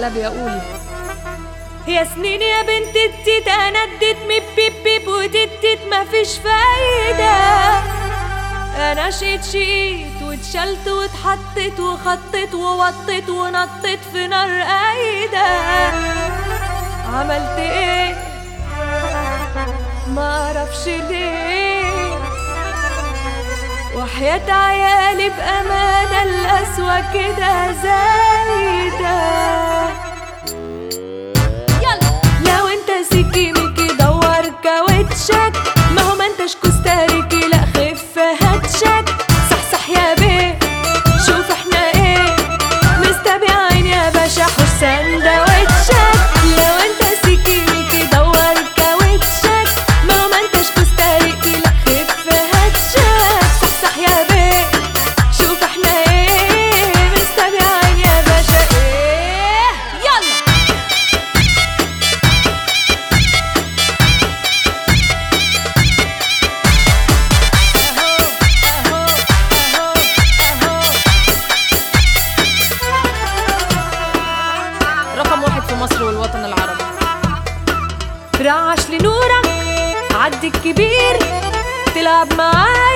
حلبي اقول يا سنين يا بنت التيت انا اديت ميب بيب بيب وتتت مفيش فايدة انا شيت شيت واتشلت واتحطت وخطت ووطت ونطت في نار قايدة عملت ايه ما اعرفش ليه وحياة عيالي بأمانة القسوة كده زايدة يلا لو انت سيكي ميكي دور كاوتشك ما هو ما انتش كوستاريكي لا خف هاتشك صح صح يا بيه شوف احنا ايه مستبيعين يا باشا حوش سندوتشك لو انت سيكي ميكي دور كاوتشك ما هو ما انتش كوستاريكي لا خف هاتشك صح صح يا بيه شوف احنا ايه مستبيعين يا باشا ايه يلا رقم واحد في مصر والوطن العربي رعش لنورك عدي الكبير تلعب معايا